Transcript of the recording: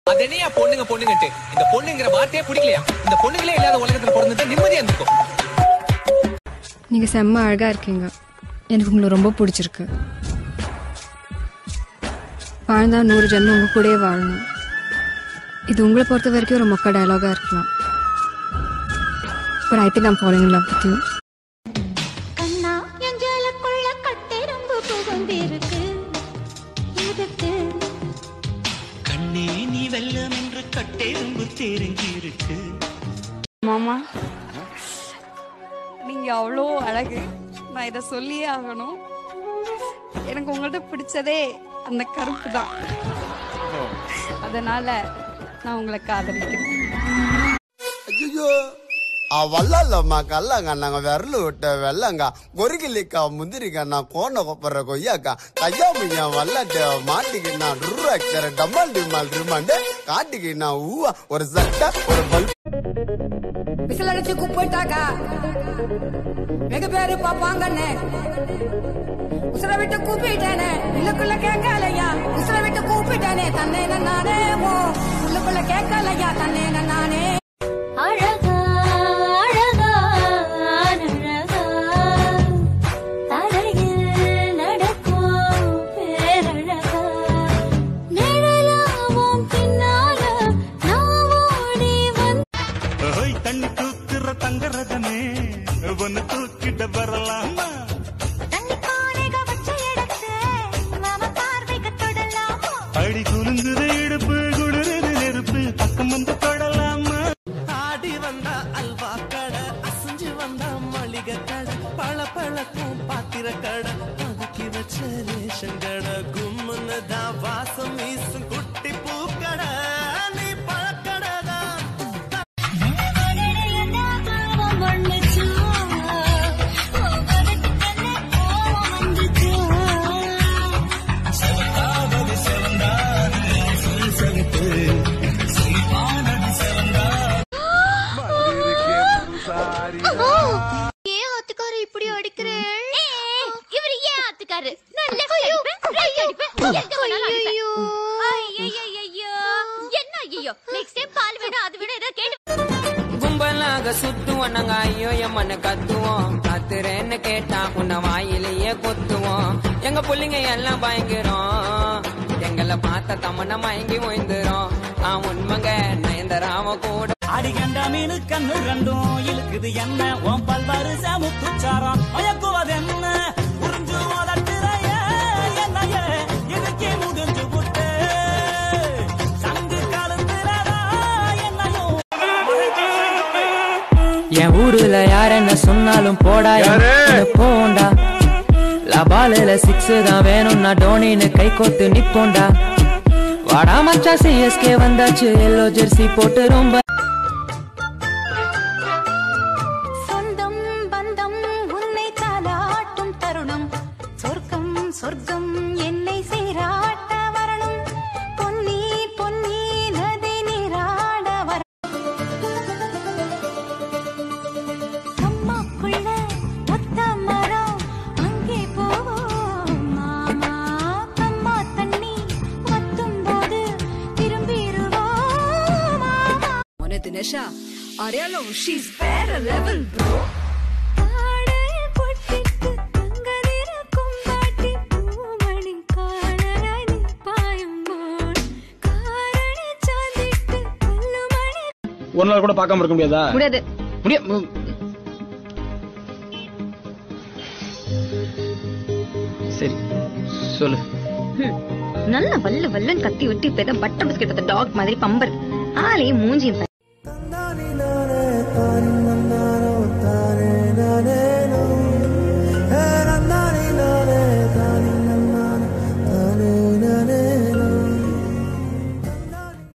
அது என்னையா பொண்ணுங்க பொண்ணுங்கட்டு இந்த பொண்ணுங்கிற வார்த்தையே பிடிக்கலையா இந்த பொண்ணுங்களே இல்லாத உலகத்துல பிறந்துட்டா நிம்மதியா இருந்திருக்கும் நீங்க செம்ம அழகா இருக்கீங்க எனக்கு உங்களை ரொம்ப பிடிச்சிருக்கு வாழ்ந்தா நூறு ஜென்மம் உங்க கூடயே வாழணும் இது உங்களை பொறுத்த வரைக்கும் ஒரு மொக்க டயலாகா இருக்கலாம் but I think I'm following love with you கண்ணா எங்களுக்குள்ள கட்டெரும்பு புகுந்திருக்கு எதுக்கு கண்ணே நீ வெல்லம் என்று கட்டெரும்பு தெரிஞ்சிருக்கு மாமா நீங்க அவ்வளோ அழகு நான் இதை சொல்லியே ஆகணும் எனக்கு உங்கள்ட்ட பிடிச்சதே அந்த கருப்பு தான் அதனால நான் உங்களை காதலிக்கிறேன் ஐயோ வல்லல்லம்மா கல்லங்க நாங்க விரல் விட்ட வெள்ளங்க கொரிகிலிக்கா முந்திரிக்கா நான் கோண கொப்பற கொய்யாக்கா கையா முய்யா வல்லட்ட மாட்டிக்கினா ருராக்சர டம்மால் டிமால் ரிமாண்டு காட்டிக்கினா ஊவா ஒரு சட்டை ஒரு பல் விசில் அடிச்சு குப்பிட்டாக்கா வெகு பேரு பாப்பாங்கன்னு உசுர விட்டு கூப்பிட்டேனே உள்ளுக்குள்ள கேட்கலையா உசுர விட்டு கூப்பிட்டேனே தன்னை நானே ஓ உள்ளுக்குள்ள கேட்கலையா தன்னை நானே அழகா அழகா அழகா தலையில் நடக்கும் பேரழகா நிழலாவும் பின்னால நான் ஓடி வந்து ஓய் தண்ணி தூக்குற தங்கரதமே ஒன்னு தூக்கிட்ட வரலாமா தண்ணி பானைக வச்ச இடத்து நாம பார்வைக்கு தொடலாமா அடி குலுங்குற இடுப்பு குளிருது நெருப்பு பக்கம் வந்து தொடலாமா ஆடி வந்தா அல்வா கடை அசைஞ்சு வந்தா மளிகை கடை பழ பழக்கும் பாத்திர கடை அதுக்கி வச்ச ரேஷன் கடை கும்முன்னு தான் வாசம் வீசும் குட்டி பூக்கடை நீ பழக்கடை தான் ஏன் ஆத்துக்காரு இப்படி அடிக்கிறேன் இவர் ஏன் ஆத்துக்காரு நான் லெஃப்ட் அடிப்பேன் ரைட் அடிப்பேன் எங்க வேணாலும் அடிப்பேன் ஐயோ என்ன ஐயோ நெக்ஸ்ட் டைம் பால் வேணும் அது வேணும் ஏதாவது கேட்டு கும்பலாக சுத்துவோம் நாங்க ஐயோ எம்மன்னு கத்துவோம் கத்துறேன்னு கேட்டா உன்னை வாயிலேயே கொத்துவோம் எங்க புள்ளைங்க எல்லாம் பயங்கரம் எங்களை பார்த்த தமன மயங்கி ஓய்ந்துரும் ஆ உண்மைங்க நயந்தராம கூட அடிகண்ட மீனு கண்ணு ரெண்டும் இழுக்குது என்ன உன் பல்வாறு முத்துச்சாரம் மயக்குவது என்ன புரிஞ்சு உதட்டுறைய என்னைய இதுக்கே முதிஞ்சு புட்டு சங்கு கலந்துறதா என்னையும் என் ஊருல யார் என்ன சொன்னாலும் போடா என்ன போண்டா லபாலுல சிக்ஸ் தான் வேணும்னா டோனின்னு கை கோத்து நிப்போண்டா வாடா மச்சா சிஎஸ்கே வந்தாச்சு எல்லோ ஜெர்சி போட்டு ரொம்ப சொந்தம் பந்தம் உன்னை தாலாட்டும் தருணம் சொர்க்கம் சொர்க்கம் என்னை சீராட்ட வரணும் பொன்னி பொன்னி நதி நீராட வர அம்மாக்குள்ள ஒத்த மரம் அங்கே போவோம் மாமா அம்மா தண்ணி வத்தும் போது திரும்பிடுவோம் மாமா மொன தினேஷா அரியாலோ ஷீஸ் வேற லெவல் ப்ரோ காடல் பொட்டிட்டு தங்க நிறக்கும் காட்டி பூமணி காணராய் நீ பாயும்போது காரணி சாந்திட்டு கல்லுமணி ஒரு நாள் கூட பார்க்காம இருக்க முடியாதா முடியாது முடியும் சரி சொல்லு நல்ல வல்ல வல்லன் கத்தி விட்டு இப்ப ஏதோ பட்டர் பிஸ்கெட் டாக் மாதிரி பம்பர் ஆளையும் மூஞ்சியும்